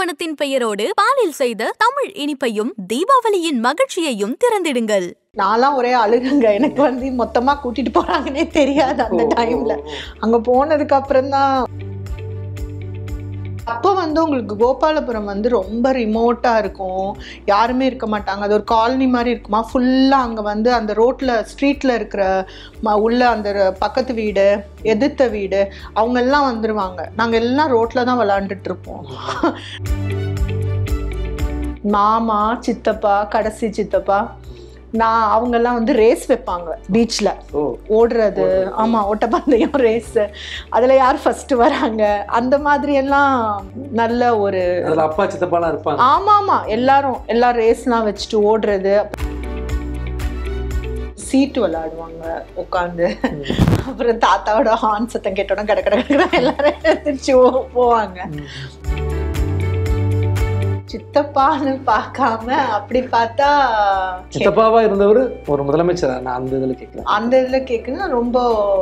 நிறுவனத்தின் பெயரோடு பாலில் செய்த தமிழ் இனிப்பையும் தீபாவளியின் மகிழ்ச்சியையும் திறந்திடுங்கள் நான்லாம் ஒரே அழுகுங்க எனக்கு வந்து மொத்தமா கூட்டிட்டு போறாங்கன்னே தெரியாது அந்த டைம்ல அங்க போனதுக்கு அப்புறம் தான் அப்போ வந்து உங்களுக்கு கோபாலபுரம் வந்து ரொம்ப ரிமோட்டா இருக்கும் யாருமே இருக்க மாட்டாங்க அது ஒரு காலனி மாதிரி இருக்குமா ஃபுல்லா அங்க வந்து அந்த ரோட்ல ஸ்ட்ரீட்ல இருக்கிற ம- உள்ள அந்த ர- பக்கத்து வீடு எதிர்த்த வீடு அவங்க எல்லாம் வந்துருவாங்க நாங்க எல்லாம் ரோட்ல தான் விளாண்டுட்டு இருப்போம் மாமா சித்தப்பா கடைசி சித்தப்பா நான் அவங்கெல்லாம் வந்து ரேஸ் வைப்பாங்க பீச்ல ஓ ஓடுறது ஆமா ஓட்டப்பந்தயம் ரேஸ் அதுல யார் ஃபர்ஸ்ட் வராங்க அந்த மாதிரி எல்லாம் நல்ல ஒரு அதுல அப்பா சித்தப்பாலாம் இருப்பாங்க ஆமா ஆமா எல்லாரும் எல்லா ரேஸ்லாம் வச்சுட்டு ஓடுறது சீட்டு விளையாடுவாங்க உட்காந்து அப்புறம் தாத்தாவோட ஹார்ன் சத்தம் கேட்டோன்னா கடை கடை கடை எல்லாரும் எழுந்திரிச்சு ஓ- போவாங்க சித்தப்பான்னு பார்க்காம அப்படி பார்த்தா சித்தப்பாவா இருந்தவர் ஒரு முதலமைச்சர் நான் அந்த இதுல கேட்கிறேன் அந்த இதுல கேக்குன்னா ரொம்ப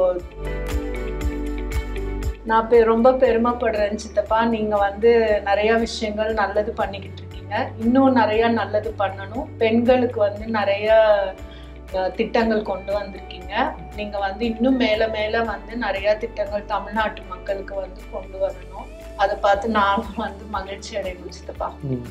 நான் பெ- ரொம்ப பெருமைப்படுறேன் சித்தப்பா நீங்க வந்து நிறைய விஷயங்கள் நல்லது பண்ணிக்கிட்டு இருக்கீங்க இன்னும் நிறைய நல்லது பண்ணணும் பெண்களுக்கு வந்து நிறைய அஹ், திட்டங்கள் கொண்டு வந்திருக்கீங்க நீங்க வந்து இன்னும் மேல மேல வந்து நிறைய திட்டங்கள் தமிழ்நாட்டு மக்களுக்கு வந்து கொண்டு வரணும் அதை பார்த்து நானும் வந்து மகிழ்ச்சி அடையணும் சித்தப்பா ம்.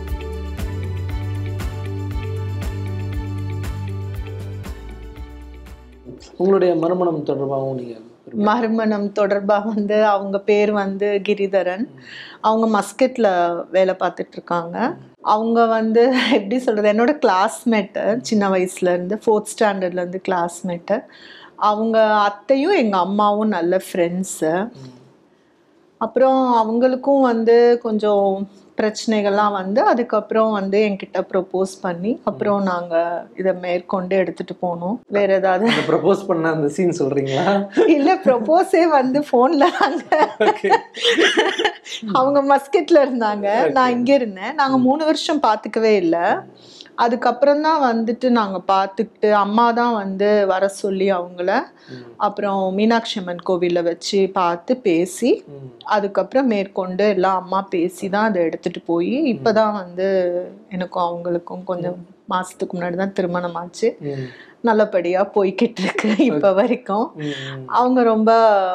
உங்களுடைய மறுமணம் தொடர்பாகவும் நீங்க மறுமணம் தொடர்பா வந்து அவங்க பேர் வந்து கிரிதரன் அவங்க மஸ்கெட்ல வேலை பார்த்துட்டு இருக்காங்க அவங்க வந்து எப்படி சொல்றது என்னோட கிளாஸ்மேட்டு சின்ன வயசுல இருந்து ஃபோர்த் ஸ்டாண்டர்ட்ல இருந்து கிளாஸ்மேட்டு அவங்க அத்தையும் எங்க அம்மாவும் நல்ல ஃப்ரெண்ட்ஸு அப்புறம் அவங்களுக்கும் வந்து கொஞ்சம் பிரச்சனைகள்லாம் வந்து அதுக்கப்புறம் வந்து என்கிட்ட ப்ரொப்போஸ் பண்ணி அப்புறம் நாங்க இதை மேற்கொண்டு எடுத்துட்டு போனோம் வேற ஏதாவது அந்த ப்ரப்போஸ் பண்ண அந்த சீன் சொல்றீங்களா இல்ல ப்ரொபோஸே வந்து போன்ல நாங்க ஓகே அவங்க மஸ்கெட்ல இருந்தாங்க நான் இங்க இருந்தேன் நாங்க மூணு வருஷம் பாத்துக்கவே இல்ல அதுக்கப்புறம் தான் வந்துட்டு நாங்க பார்த்துக்கிட்டு அம்மா தான் வந்து வர சொல்லி அவங்கள அப்புறம் மீனாட்சி அம்மன் கோவில்ல வச்சு பார்த்து பேசி அதுக்கப்புறம் மேற்கொண்டு எல்லாம் அம்மா பேசி தான் அதை எடுத்துட்டு போய் இப்பதான் வந்து எனக்கும் அவங்களுக்கும் கொஞ்சம் மாசத்துக்கு முன்னாடி தான் திருமணம் ஆச்சு நல்லபடியா போய்கிட்டு இருக்கு இப்ப வரைக்கும் அவங்க ரொம்ப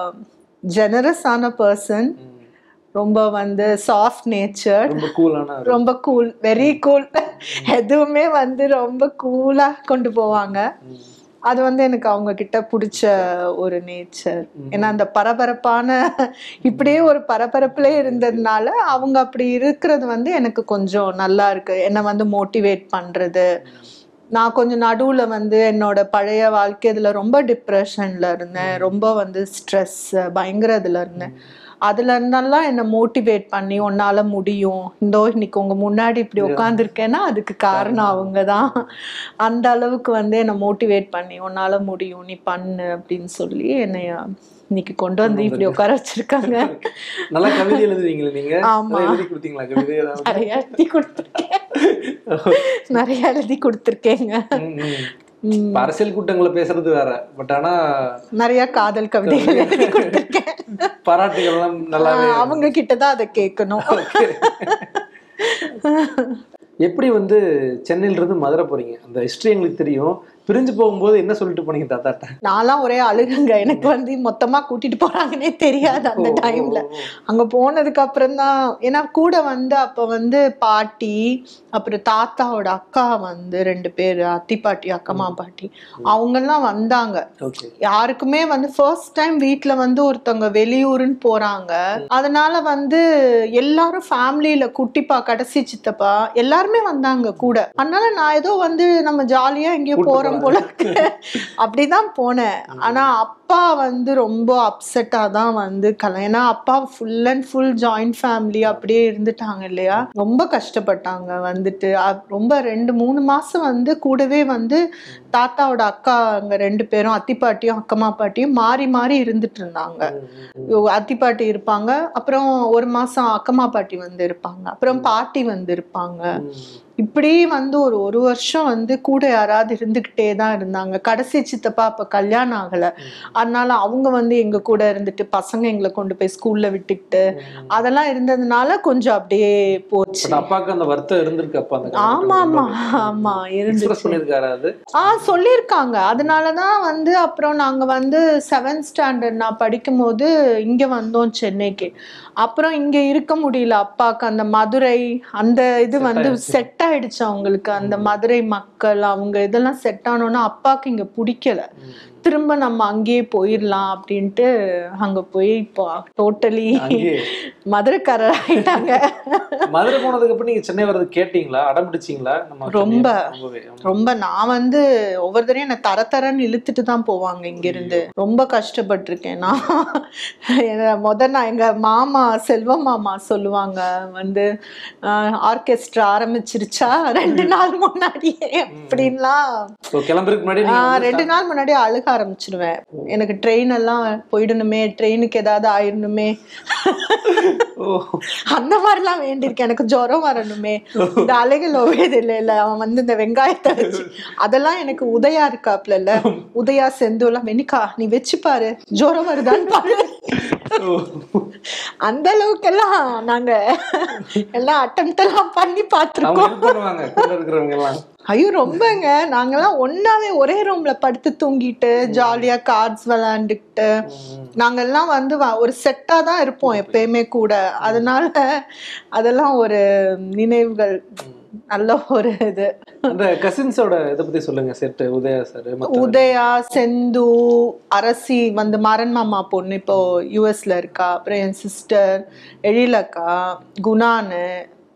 ஜெனரஸான பர்சன் ரொம்ப வந்து சாஃப்ட் நேச்சர் ரொம்ப கூலான ரொம்ப கூல் வெரி கூல் எதுவுமே வந்து ரொம்ப கூலா கொண்டு போவாங்க அது வந்து எனக்கு அவங்க கிட்ட பிடிச்ச ஒரு நேச்சர் ஏன்னா அந்த பரபரப்பான இப்படியே ஒரு பரபரப்புலே இருந்ததுனால அவங்க அப்படி இருக்கிறது வந்து எனக்கு கொஞ்சம் நல்லா இருக்கு என்னை வந்து மோட்டிவேட் பண்றது நான் கொஞ்சம் நடுவுல வந்து என்னோட பழைய வாழ்க்கை இதுல ரொம்ப டிப்ரெஷன்ல இருந்தேன் ரொம்ப வந்து ஸ்ட்ரெஸ் பயங்கர இதுல இருந்தேன் அதுல இருந்தெல்லாம் என்னை மோட்டிவேட் பண்ணி உன்னால முடியும் இந்தோ இன்னைக்கு உங்க முன்னாடி இப்படி உட்காந்துருக்கேன்னா அதுக்கு காரணம் அவங்க தான் அந்த அளவுக்கு வந்து என்னை மோட்டிவேட் பண்ணி உன்னால முடியும் நீ பண்ணு அப்படின்னு சொல்லி என்னைய இன்னைக்கு கொண்டு வந்து இப்படி உட்கார வச்சிருக்காங்க நல்லா கவிதை எழுதுவீங்களே நீங்க ஆமா. நல்லா எழுதி கொடுத்தீங்களா கவிதை ஏதாவது நிறைய எழுதி கொடுத்துருக்கேன் நிறைய எழுதி கொடுத்துருக்கேங்க ம், ம். இப்ப அரசியல் கூட்டங்களை பேசுறது வேற பட் ஆனா நிறைய காதல் கவிதைகள் எழுதி கொடுத்துருக்கேன் பாராட்டுகள் எல்லாம் நல்லாவே ஆஹ் அவங்க கிட்ட தான் அதை கேட்கணும் Okay. எப்படி வந்து சென்னையில இருந்து மதுரை போறீங்க அந்த ஹிஸ்டரி எங்களுக்கு தெரியும் பிரிஞ்சு போகும்போது என்ன சொல்லிட்டு போனீங்க தாத்தாட்ட நான்லாம் ஒரே அழுகுங்க எனக்கு வந்து மொத்தமா கூட்டிட்டு போறாங்கன்னே தெரியாது அந்த ஓ, டைம்ல ஓ, ஓ. அங்க போனதுக்கு அப்புறம் தான் ஏன்னா கூட வந்து அப்ப வந்து பாட்டி அப்புறம் தாத்தாவோட அக்கா வந்து ரெண்டு பேர் அத்தி பாட்டி அக்கம்மா பாட்டி அவங்கெல்லாம் வந்தாங்க ஓகே யாருக்குமே வந்து ஃபர்ஸ்ட் டைம் வீட்ல வந்து ஒருத்தவங்க வெளியூருன்னு போறாங்க அதனால வந்து எல்லாரும் ஃபேமிலியில குட்டிப்பா கடைசி சித்தப்பா எல்லாருமே வந்தாங்க கூட அதனால நான் ஏதோ வந்து நம்ம ஜாலியா எங்கேயோ கூட்டு போறோம் போல இருக்கு அப்படிதான் போனேன் ஆனா அப்பா வந்து ரொம்ப அப்செட்டா தான் வந்து கல ஏன்னா அப்பா full and full joint family அப்படியே இருந்துட்டாங்க இல்லையா ரொம்ப கஷ்டப்பட்டாங்க வந்துட்டு அ- ரொம்ப ரெண்டு மூணு மாசம் வந்து கூடவே வந்து தாத்தாவோட அக்கா அங்க ரெண்டு பேரும் அத்தி பாட்டியும் அக்கம்மா பாட்டியும் மாறி மாறி இருந்துட்டு இருந்தாங்க இவ- அத்தி பாட்டி இருப்பாங்க அப்புறம் ஒரு மாசம் அக்கம்மா பாட்டி வந்து இருப்பாங்க அப்புறம் பாட்டி வந்து இருப்பாங்க இப்படி வந்து ஒரு ஒரு வருஷம் வந்து கூட யாராவது இருந்துகிட்டே தான் இருந்தாங்க கடைசி சித்தப்பா அப்ப கல்யாணம் ஆகல அதனால அவங்க வந்து எங்க கூட இருந்துட்டு பசங்க எங்களை கொண்டு போய் ஸ்கூல்ல விட்டுக்கிட்டு அதெல்லாம் இருந்ததுனால கொஞ்சம் அப்படியே போச்சு பட் அப்பாவுக்கு அந்த வருத்தம் இருந்திருக்கு அப்பா அந்த ஆமா ஆமா ஆமா எக்ஸ்பிரஸ் இருந்துச்சு பண்ணிருக்காரு அது ஆ சொல்லியிருக்காங்க அதனாலதான் வந்து அப்புறம் நாங்க வந்து செவன்த் ஸ்டாண்டர்ட் நான் படிக்கும்போது இங்க வந்தோம் சென்னைக்கு அப்புறம் இங்க இருக்க முடியல அப்பாவுக்கு அந்த மதுரை அந்த இது வந்து செட் ஆயிடுச்சு அவங்களுக்கு அந்த மதுரை மக்கள் அவங்க இதெல்லாம் செட் ஆனோன்னா அப்பாவுக்கு இங்க பிடிக்கல திரும்ப நம்ம அங்கேயே போயிடலாம் அப்படின்ட்டு அங்க போய் இப்போ டோட்டலி அங்கேயே மதுரைக்காரர் ஆயிட்டாங்க மதுரை போனதுக்கு அப்புறம் நீங்க சென்னை வர்றது கேட்டீங்களா அடம் பிடிச்சீங்களா நம்ம ரொம்ப. சென்னை ரொம்பவே ஆமா. ரொம்ப நான் வந்து ஒவ்வொரு தடையும் என்னை தர தரன்னு இழுத்துட்டு தான் போவாங்க இங்கிருந்து ரொம்ப கஷ்டப்பட்டிருக்கேன் நான் என்ன முத நான் எங்க மாமா செல்வ மாமா சொல்லுவாங்க வந்து ஆர்கெஸ்ட்ரா ஆரம்பிச்சிருச்சா ரெண்டு நாள் முன்னாடியே அப்படின்லாம் So, கிளம்புறதுக்கு முன்னாடி ஆ, நீங்க வந்து ரெண்டு நாள் முன்னாடி அழுக ஆரம்பிச்சிடுவேன் எனக்கு ட்ரெயின் எல்லாம் போயிடணுமே ட்ரெயினுக்கு ஏதாவது ஆயிடணுமே ஓ அந்த மாதிரிலாம் வேண்டியிருக்கேன் எனக்கு ஜுரம் வரணுமே இந்த அலைகள் ஓவேது இல்ல இல்ல அவன் வந்து இந்த வெங்காயத்தை வச்சு அதெல்லாம் எனக்கு உதயா இருக்காப்ல இல்ல உதயா செந்தூர்லாம் வெனிக்கா நீ வச்சு பாரு ஜுரம் வருதான்னு பாரு ஓ. அந்த அளவுக்கெல்லாம் நாங்க எல்லாம் அட்டம் எல்லாம் பண்ணி அவங்க பார்த்திருக்கோம் help பண்ணுவாங்க கூட இருக்கிறவங்க எல்லாம் ஐயோ ரொம்பங்க நாங்கெல்லாம் ஒன்னாவே ஒரே ரூம்ல படுத்து தூங்கிட்டு ஜாலியா கார்ட்ஸ் விளையாண்டுக்கிட்டு நாங்கெல்லாம் வந்து வ- ஒரு செட்டா தான் இருப்போம் எப்பயுமே கூட அதனால அதெல்லாம் ஒரு நினைவுகள் நல்ல ஒரு இது அந்த கசின்ஸோட இதை பத்தி சொல்லுங்க செட் உதயா சார் உதயா செந்து அரசி வந்து மாறன் மாமா பொண்ணு இப்போ யூஎஸ்ல இருக்கா அப்புறம் என் சிஸ்டர் எழிலக்கா குணானு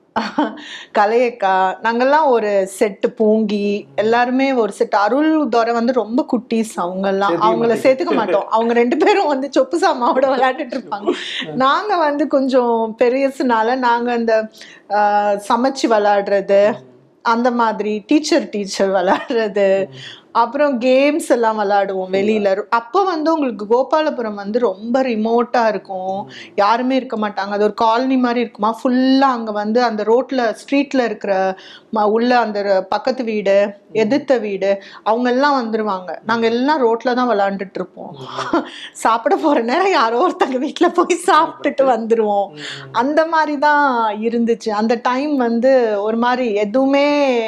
கலையக்கா நாங்கெல்லாம் ஒரு செட்டு பூங்கி எல்லாருமே ஒரு செட் அருள் துரை வந்து ரொம்ப குட்டீஸ் அவங்கெல்லாம் சேர்த்துக்க அவங்கள மாட்டீங்க. சேர்த்துக்க மாட்டோம் அவங்க ரெண்டு பேரும் வந்து சொப்பு சாமாவோட விளையாண்டுட்டு இருப்பாங்க நாங்க வந்து கொஞ்சம் பெரியசுனால நாங்க அந்த ஆஹ், சமைச்சு விளையாடுறது அந்த மாதிரி டீச்சர் டீச்சர் விளையாடுறது அப்புறம் கேம்ஸ் எல்லாம் விளையாடுவோம் வெளியில அப்போ வந்து உங்களுக்கு கோபாலபுரம் வந்து ரொம்ப ரிமோட்டா இருக்கும் யாருமே இருக்க மாட்டாங்க அது ஒரு காலனி மாதிரி இருக்குமா ஃபுல்லா அங்க வந்து அந்த ரோட்ல ஸ்ட்ரீட்ல இருக்கிற ம- உள்ள அந்த ர- பக்கத்து வீடு எதிர்த்த வீடு அவங்க எல்லாம் வந்துருவாங்க நாங்க எல்லாம் ரோட்ல தான் விளையாண்டுட்டு இருப்போம் சாப்பிட போற நேரம் யாரோ ஒருத்தங்க வீட்ல போய் சாப்பிட்டுட்டு வந்துருவோம் அந்த மாதிரி தான் இருந்துச்சு அந்த டைம் வந்து ஒரு மாதிரி எதுவுமே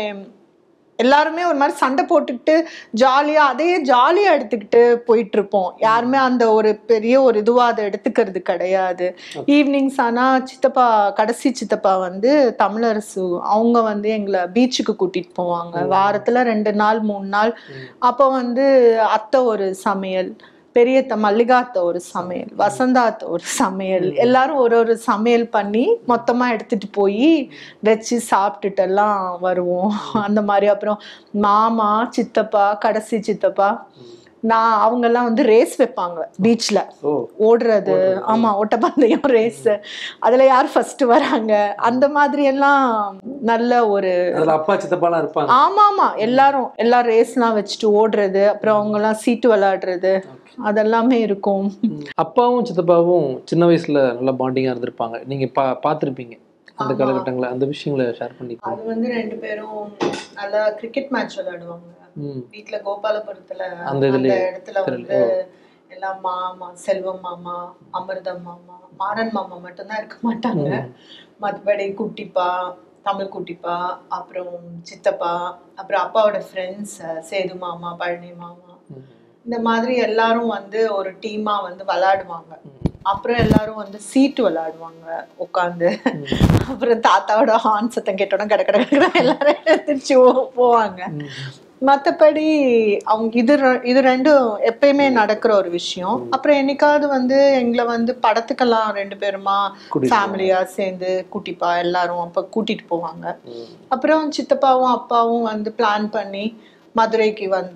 எல்லாருமே ஒரு மாதிரி சண்டை போட்டுக்கிட்டு ஜாலியா அதையே ஜாலியா எடுத்துக்கிட்டு போயிட்டு இருப்போம் யாருமே அந்த ஒரு பெரிய ஒரு இதுவா அதை எடுத்துக்கிறது கிடையாது ஈவினிங்ஸ் ஆனா சித்தப்பா கடைசி சித்தப்பா வந்து தமிழரசு அவங்க வந்து எங்களை பீச்சுக்கு கூட்டிட்டு போவாங்க வாரத்துல ரெண்டு நாள் மூணு நாள் அப்போ வந்து அத்தை ஒரு சமையல் பெரியத்த மல்லிகாத்த ஒரு சமையல் வசந்தாத்த ஒரு சமையல் எல்லாரும் ஒரு ஒரு சமையல் பண்ணி மொத்தமா எடுத்துட்டு போய் வச்சு சாப்பிட்டுட்டு எல்லாம் வருவோம் அந்த மாதிரி அப்புறம் மாமா சித்தப்பா கடைசி சித்தப்பா நான் அவங்க எல்லாம் வந்து ரேஸ் வைப்பாங்க பீச்ல ஓ ஓடுறது ஆமா ஓட்டப்பந்தயம் ரேஸ் அதுல யார் ஃபர்ஸ்ட் வராங்க அந்த மாதிரி எல்லாம் நல்ல ஒரு அதுல அப்பா சித்தப்பாலாம் இருப்பாங்க ஆமா ஆமா எல்லாரும் எல்லா ரேஸ்லாம் வச்சுட்டு ஓடுறது அப்புறம் அவங்க எல்லாம் சீட்டு விளையாடுறது அதெல்லாமே இருக்கும் அப்பாவும் சித்தப்பாவும் சின்ன வயசுல நல்லா பாண்டிங்கா இருந்திருப்பாங்க நீங்க பா பார்த்திருப்பீங்க அந்த காலகட்டங்கள அந்த விஷயங்களை ஷேர் பண்ணிக்கோங்க அது வந்து ரெண்டு பேரும் நல்லா கிரிக்கெட் மேட்ச் விளையாடுவாங்க ம் வீட்ல கோபாலபுரத்துல அந்த அந்த இதுலயே இடத்துல வந்து எல்லாம் மாமா செல்வம் மாமா அமிர்தம் மாமா மாறன் மாமா மட்டும்தான் இருக்க மாட்டாங்க மற்றபடி குட்டிப்பா தமிழ் குட்டிப்பா அப்புறம் சித்தப்பா அப்புறம் அப்பாவோட ஃப்ரெண்ட்ஸ் சேது மாமா பழனி மாமா ம். இந்த மாதிரி எல்லாரும் வந்து ஒரு டீமா வந்து விளையாடுவாங்க அப்புறம் எல்லாரும் வந்து சீட்டு விளையாடுவாங்க உட்காந்து அப்புறம் தாத்தாவோட ஹார்ன் சத்தம் கேட்டோன்னா கட கட கடை எல்லாரும் எழுந்திரிச்சு போ- போவாங்க மற்றபடி அவங்க இது ரெ- இது ரெண்டும் எப்பயுமே நடக்கிற ஒரு விஷயம் அப்புறம் என்னைக்காவது வந்து எங்களை வந்து படத்துக்கெல்லாம் ரெண்டு பேருமா கூட்டிட்டு ஃபேமிலியா சேர்ந்து கூட்டிப்பா எல்லாரும் அப்ப கூட்டிட்டு போவாங்க ம். அப்புறம் சித்தப்பாவும் அப்பாவும் வந்து பிளான் பண்ணி மதுரைக்கு வந்து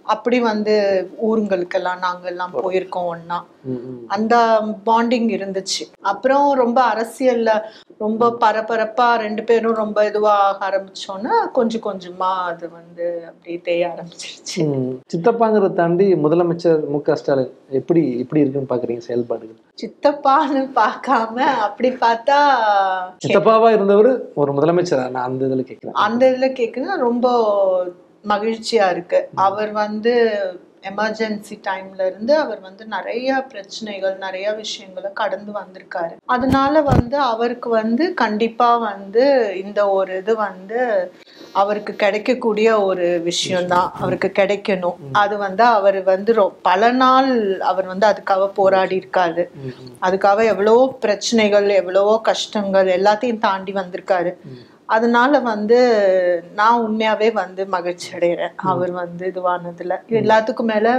அப்படி வந்து ஊருங்களுக்கெல்லாம் நாங்க எல்லாம் போயிருக்கோம் ஒண்ணா ம், ம். அந்த பாண்டிங் இருந்துச்சு அப்புறம் ரொம்ப அரசியல்ல ரொம்ப பரபரப்பா ரெண்டு பேரும் ரொம்ப இதுவாக ஆரம்பிச்சோன்னா கொஞ்சம் கொஞ்சமா அது வந்து அப்படியே தேய ஆரம்பிச்சிருச்சு ம். சித்தப்பாங்கிறத தாண்டி முதலமைச்சர் மு க ஸ்டாலின் எப்படி எப்படி இருக்குன்னு பாக்குறீங்க செயல்பாடுகள் சித்தப்பான்னு பார்க்காம அப்படி பார்த்தா சித்தப்பாவா இருந்தவர் ஒரு முதலமைச்சர் நான் அந்த இதுல கேட்கிறேன் அந்த இதுல கேக்குன்னா ரொம்ப மகிழ்ச்சியா இருக்கு அவர் வந்து எமர்ஜென்சி டைம்ல இருந்து அவர் வந்து நிறைய பிரச்சனைகள் நிறைய விஷயங்களை கடந்து வந்திருக்காரு அதனால வந்து அவருக்கு வந்து கண்டிப்பா வந்து இந்த ஒரு இது வந்து அவருக்கு கிடைக்கக்கூடிய ஒரு விஷயம்தான் அவருக்கு கிடைக்கணும் அது வந்து அவர் வந்து ரொ- பல நாள் அவர் வந்து அதுக்காக போராடி இருக்காரு ம், ம். அதுக்காக எவ்வளவோ பிரச்சனைகள் எவ்வளவோ கஷ்டங்கள் எல்லாத்தையும் தாண்டி வந்திருக்காரு அதனால வந்து நான் உண்மையாவே வந்து மகிழ்ச்சி அடைகிறேன் அவர் வந்து இதுவானதுல எல்லாத்துக்கும் மேல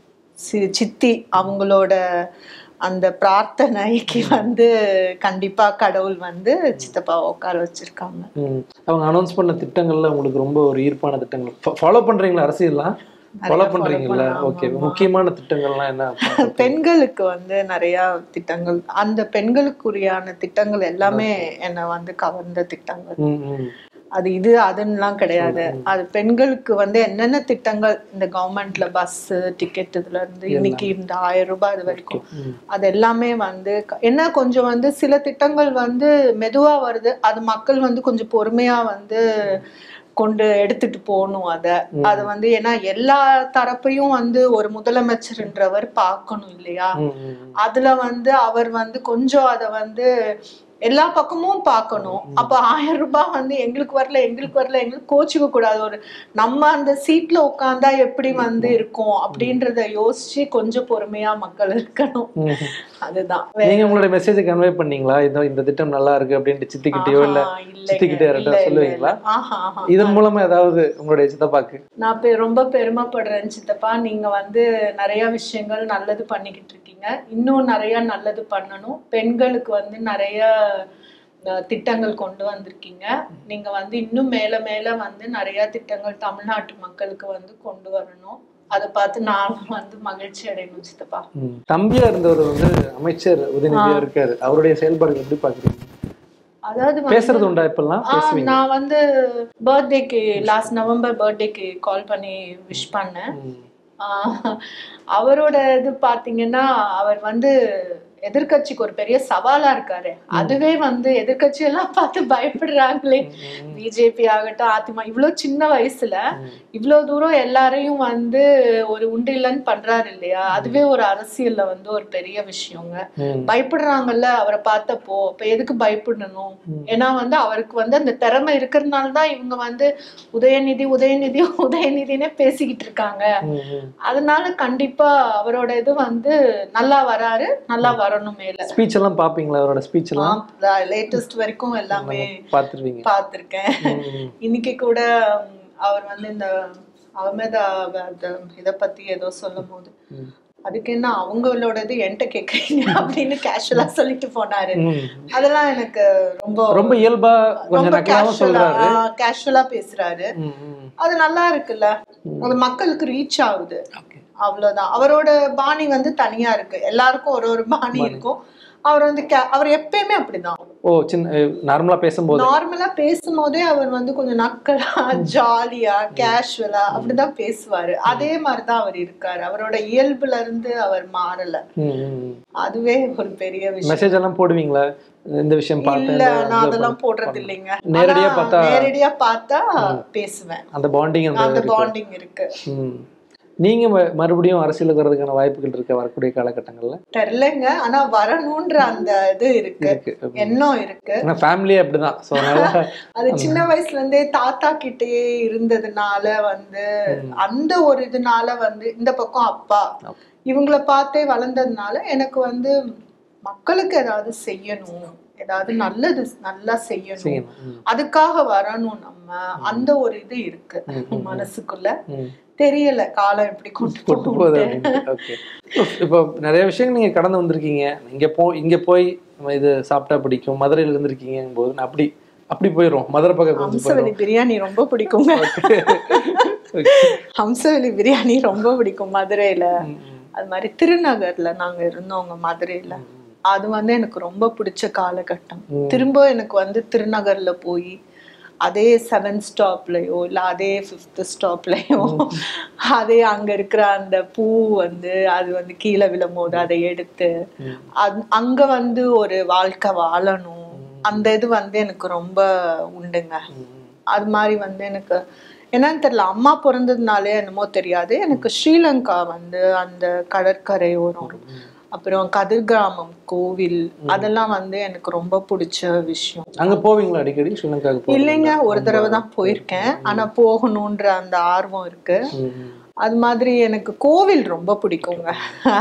சி- சித்தி அவங்களோட அந்த பிரார்த்தனைக்கு வந்து கண்டிப்பா கடவுள் வந்து சித்தப்பாவை உட்கார வச்சிருக்காங்க ம். அவங்க அனௌன்ஸ் பண்ண திட்டங்கள்ல உங்களுக்கு ரொம்ப ஒரு ஈர்ப்பான திட்டங்கள் ஃபாலோ பண்றீங்களா அரசியல்லாம் ஃபாலோ follow பண்றீங்களா பண்ணலாம், ஓகே ஆமா. முக்கியமான திட்டங்கள்லாம் என்ன பெண்களுக்கு வந்து நிறைய திட்டங்கள் அந்த பெண்களுக்குரியான திட்டங்கள் எல்லாமே என்னை வந்து கவர்ந்த திட்டங்கள் ம், ம். அது இது அதுன்னுலாம் கிடையாது அது பெண்களுக்கு வந்து என்னென்ன திட்டங்கள் இந்த கவர்மெண்ட்ல பஸ் டிக்கெட் இதுல இருந்து இன்னைக்கு இந்த ஆயிரம் ரூபாய் இது வரைக்கும் ம். அது எல்லாமே வந்து க- என்ன கொஞ்சம் வந்து சில திட்டங்கள் வந்து மெதுவா வருது அது மக்கள் வந்து கொஞ்சம் பொறுமையா வந்து கொண்டு எடுத்துட்டு போகணும் அத அது வந்து ஏன்னா எல்லா தரப்பையும் வந்து ஒரு முதலமைச்சர்ன்றவர் பார்க்கணும் இல்லையா ம், ம், ம். அதுல வந்து அவர் வந்து கொஞ்சம் அத வந்து எல்லா பக்கமும் பார்க்கணும் அப்ப ஆயிரம் ரூபாய் வந்து எங்களுக்கு வரல எங்களுக்கு வரல எங்களுக்கு கோச்சுக்க கூடாது ஒரு நம்ம அந்த சீட்ல உட்கார்ந்தா எப்படி வந்து இருக்கும் அப்படின்றத யோசிச்சு கொஞ்சம் பொறுமையா மக்கள் இருக்கணும் ம். அதுதான் நீங்க உங்களுடைய மெசேஜ் கன்வே பண்ணீங்களா இந்த இந்த திட்டம் நல்லா இருக்கு அப்படின்ட்டு சித்திக்கிட்டயோ இல்ல ஆஹா, இல்லைங்க. சித்திக்கிட்ட இல்ல, யார்கிட்ட இல்ல, சொல்லுவீங்களா இல்ல. ஆஹா, ஆஹா. இதன் மூலமா ஏதாவது உங்களுடைய சித்தப்பாக்கு நான் பெ- ரொம்ப பெருமைப்படுறேன் சித்தப்பா நீங்க வந்து நிறைய விஷயங்கள் நல்லது பண்ணிக்கிட்டு இருக்கீங்க இன்னும் நிறைய நல்லது பண்ணணும் பெண்களுக்கு வந்து நிறைய அஹ், திட்டங்கள் கொண்டு வந்திருக்கீங்க நீங்க வந்து இன்னும் மேல மேல வந்து நிறைய திட்டங்கள் தமிழ்நாட்டு மக்களுக்கு வந்து கொண்டு வரணும் அதை பார்த்து நானும் வந்து மகிழ்ச்சி அடையணும் சித்தப்பா ம். தம்பியா இருந்தவர் வந்து அமைச்சர் உதயநிதியா இருக்காரு அவருடைய செயல்பாடுகள் எப்படி பாக்குறீங்க அதாவது வந்து- பேசுறது உண்டா இப்பெல்லாம் ஆ, பேசுவீங்க நான் வந்து பர்த்டேக்கு லாஸ்ட் நவம்பர் பர்த்டேக்கு கால் பண்ணி விஷ் பண்ணேன் ம். ஆஹ் அவரோட இது பாத்தீங்கன்னா அவர் வந்து எதிர்க்கட்சிக்கு ஒரு பெரிய சவாலா இருக்காரு அதுவே வந்து எதிர்க்கட்சி எல்லாம் பார்த்து பயப்படுறாங்களே ம். பிஜேபி ஆகட்டும் அதிமுக இவ்வளவு சின்ன வயசுல இவ்வளவு தூரம் எல்லாரையும் வந்து ஒரு உண்டு இல்லைன்னு பண்றாரு இல்லையா அதுவே ஒரு அரசியல்ல வந்து ஒரு பெரிய விஷயங்க ம். பயப்படுறாங்கல்ல அவரை பார்த்தப்போ இப்ப எதுக்கு பயப்படணும் ஏன்னா வந்து அவருக்கு வந்து அந்த திறமை இருக்கிறதுனால தான் இவங்க வந்து உதயநிதி உதயநிதி உதயநிதினே பேசிக்கிட்டு இருக்காங்க ம், ம். அதனால கண்டிப்பா அவரோட இது வந்து நல்லா வராரு நல்லா வரணும் மேல ஸ்பீச் எல்லாம் பாப்பீங்களா அவரோட ஸ்பீச் எல்லாம் லேட்டஸ்ட் வரைக்கும் எல்லாமே பார்த்துருவீங்க பார்த்திருக்கேன் ம், ம். இன்னைக்கு கூட ம், அவர் வந்து இந்த அகமதாபாத் இத பத்தி ஏதோ சொல்லும் போது ம். அதுக்கு என்ன அவங்களோடது என்கிட்ட கேக்குறீங்க அப்படின்னு கேஷுவலா சொல்லிட்டு போனாரு ம். அதெல்லாம் எனக்கு ரொம்ப ரொம்ப இயல்பா கொஞ்சம் ரொம்ப நக்கலாவும் சொல்றாரு கேஷுவலா பேசுறாரு ம், ம். அது நல்லா இருக்குல்ல அது மக்களுக்கு ரீச் ஆகுது Okay. அவ்வளவுதான் அவரோட பாணி வந்து தனியா இருக்கு எல்லாருக்கும் ஒரு ஒரு பாணி இருக்கும் அவர் வந்து ca- அவர் எப்பயுமே அப்படிதான் ஓ சின்ன நார்மலா பேசும்போது நார்மலா பேசும்போதே அவர் வந்து கொஞ்சம் நக்கலா ஜாலியா கேஷுவலா அப்படிதான் பேசுவாரு அதே மாதிரிதான் அவர் இருக்காரு அவரோட இயல்புல இருந்து அவர் மாறல ம், ம், ம். அதுவே ஒரு பெரிய விஷயம் மெசேஜ் எல்லாம் போடுவீங்களா இந்த விஷயம் பார்த்தேன் இல்ல இந்த நான் இது அதெல்லாம் பண்ணேன். போடுறது இல்லைங்க நேரடியா ஆனா, பார்த்தா- நேரடியா பார்த்தா பேசுவேன் அந்த பாண்டிங் அந்த அந்த இருக்கு. பாண்டிங் இருக்கு ம். நீங்க ம- மறுபடியும் அரசியலுக்கு வர்றதுக்கான வாய்ப்புகள் இருக்க வரக்கூடிய காலகட்டங்கள்ல தெரியலங்க ஆனா வரணும்ன்ற அந்த இது இருக்கு இருக்கு எண்ணம் இருக்கு ஏன்னா ஃபேமிலியே அப்படிதான் ஸோ அதனால அது சின்ன வயசுல இருந்தே தாத்தா கிட்டயே இருந்ததுனால வந்து அந்த ஒரு இதுனால வந்து இந்த பக்கம் அப்பா இவங்கள பார்த்தே வளர்ந்ததுனால எனக்கு வந்து மக்களுக்கு ஏதாவது செய்யணும் ஏதாவது நல்லது நல்லா செய்யணும் செய்யணும் ம். அதுக்காக வரணும் நம்ம அந்த ஒரு இது இருக்கு மனசுக்குள்ள ம். தெரியல காலம் எப்படி கொண்டு கொண்டு போகுது போகுது ஓகே இப்போ நிறைய விஷயங்கள் நீங்க கடந்து வந்திருக்கீங்க இங்க போ இங்க போய் நம்ம இது சாப்பிட்டா பிடிக்கும் மதுரையில இருந்திருக்கீங்க போது நான் அப்படி அப்படி போயிடும் மதுரை பக்கம் கொஞ்சம் அம்சவள்ளி பிரியாணி ரொம்ப பிடிக்குங்க ஹம்சவெளி பிரியாணி ரொம்ப பிடிக்கும் மதுரையில அது மாதிரி திருநகர்ல நாங்க இருந்தோங்க மதுரையில அது வந்து எனக்கு ரொம்ப பிடிச்ச காலகட்டம் திரும்ப எனக்கு வந்து திருநகர்ல போய் அதே செவன் ஸ்டாப்லயோ இல்ல அதே ஃபிஃப்த் ஸ்டாப்லயோ அதே அங்க இருக்கிற அந்த பூ வந்து அது வந்து கீழே விழும்போது அதை எடுத்து அந்- அங்க வந்து ஒரு வாழ்க்கை வாழணும் அந்த இது வந்து எனக்கு ரொம்ப உண்டுங்க அது மாதிரி வந்து எனக்கு என்னன்னு தெரியல அம்மா பிறந்ததுனாலே என்னமோ தெரியாது எனக்கு ஸ்ரீலங்கா வந்து அந்த கடற்கரையோரம் அப்புறம் கதிர் கிராமம் கோவில் அதெல்லாம் வந்து எனக்கு ரொம்ப பிடிச்ச விஷயம் அங்க போவீங்களா அடிக்கடி ஸ்ரீலங்காவுக்கு போவீங்களா? இல்லைங்க ஒரு தடவை தான் போயிருக்கேன் ஆனா போகணுன்ற அந்த ஆர்வம் இருக்கு ம், ம். அது மாதிரி எனக்கு கோவில் ரொம்ப பிடிக்குங்க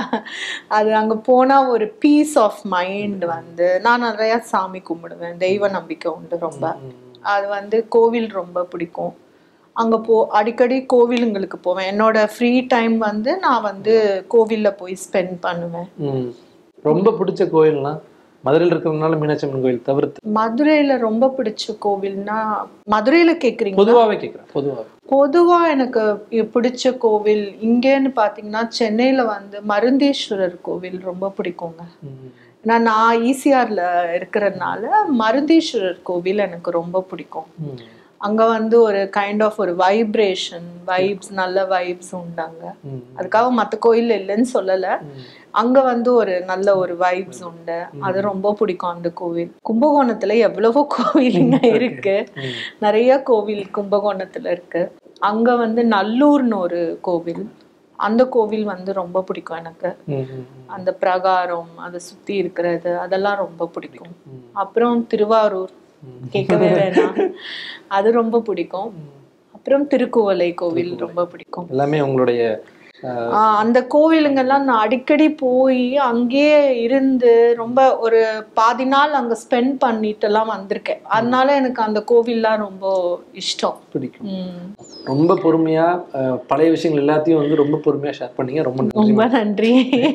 அது அங்க போனா ஒரு பீஸ் ஆஃப் மைண்ட் வந்து நான் நிறைய சாமி கும்பிடுவேன் தெய்வ நம்பிக்கை உண்டு ரொம்ப அது வந்து கோவில் ரொம்ப பிடிக்கும் அங்க போ அடிக்கடி கோவிலுங்களுக்கு போவேன் என்னோட ஃப்ரீ டைம் வந்து நான் வந்து கோவில்ல போய் ஸ்பெண்ட் பண்ணுவேன் ம். ரொம்ப பிடிச்ச கோயில்னா மதுரையில் இருக்கிறதுனால மீனாட்சி அம்மன் கோயில் தவிர்த்து மதுரையில ரொம்ப பிடிச்ச கோவில்னா மதுரையில கேக்குறீங்க பொதுவாவே கேட்குறேன் பொதுவாவே பொதுவா எனக்கு இ- பிடிச்ச கோவில் இங்கேன்னு பாத்தீங்கன்னா சென்னையில வந்து மருந்தீஸ்வரர் கோவில் ரொம்ப பிடிக்குங்க ம். ஏன்னா நான் ஈசிஆர்ல இருக்கிறதுனால மருந்தீஸ்வரர் கோவில் எனக்கு ரொம்ப பிடிக்கும் ம். அங்க வந்து ஒரு கைண்ட் ஆஃப் ஒரு வைப்ரேஷன் வைப்ஸ் நல்ல வைப்ஸ் உண்டாங்க ம். அதுக்காக மத்த கோயில் இல்லைன்னு சொல்லல ம். அங்க வந்து ஒரு நல்ல ஒரு வைப்ஸ் உண்டு அது ரொம்ப பிடிக்கும் அந்த கோவில் கும்பகோணத்துல எவ்வளவோ கோவிலுங்க இருக்கு ம். நிறைய கோவில் கும்பகோணத்துல இருக்கு அங்க வந்து நல்லூர்னு ஒரு கோவில் அந்த கோவில் வந்து ரொம்ப பிடிக்கும் எனக்கு ம். ம். அந்த பிரகாரம் அதை சுத்தி இருக்கிறது அதெல்லாம் ரொம்ப பிடிக்கும் ம். அப்புறம் திருவாரூர் ம். கேட்கவே வேணாம் அது ரொம்ப பிடிக்கும் அப்புறம் திருக்குவளை கோவில் ரொம்ப பிடிக்கும் எல்லாமே உங்களுடைய அஹ், ஆஹ் அந்த கோவிலுங்கெல்லாம் நான் அடிக்கடி போய் அங்கேயே இருந்து ரொம்ப ஒரு பாதி நாள் அங்க ஸ்பெண்ட் பண்ணிட்டு எல்லாம் வந்திருக்கேன் அதனால எனக்கு அந்த கோவில்லாம் ரொம்ப இஷ்டம் பிடிக்கும் உம் ரொம்ப பொறுமையா அஹ், பழைய விஷயங்கள் எல்லாத்தையும் வந்து ரொம்ப பொறுமையா ஷேர் பண்ணீங்க ரொம்ப நன்றி ரொம்ப நன்றி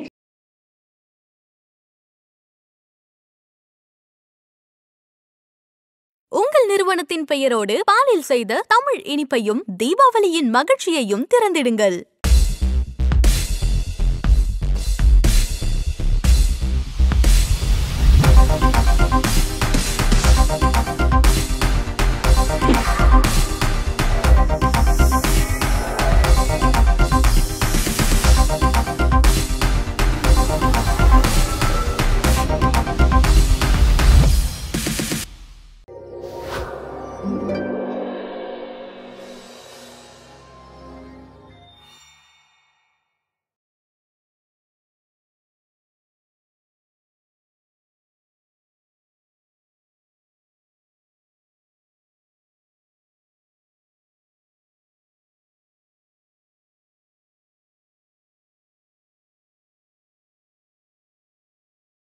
உங்கள் நிறுவனத்தின் பெயரோடு பாலில் செய்த தமிழ் இனிப்பையும் தீபாவளியின் மகிழ்ச்சியையும் திறந்திடுங்கள்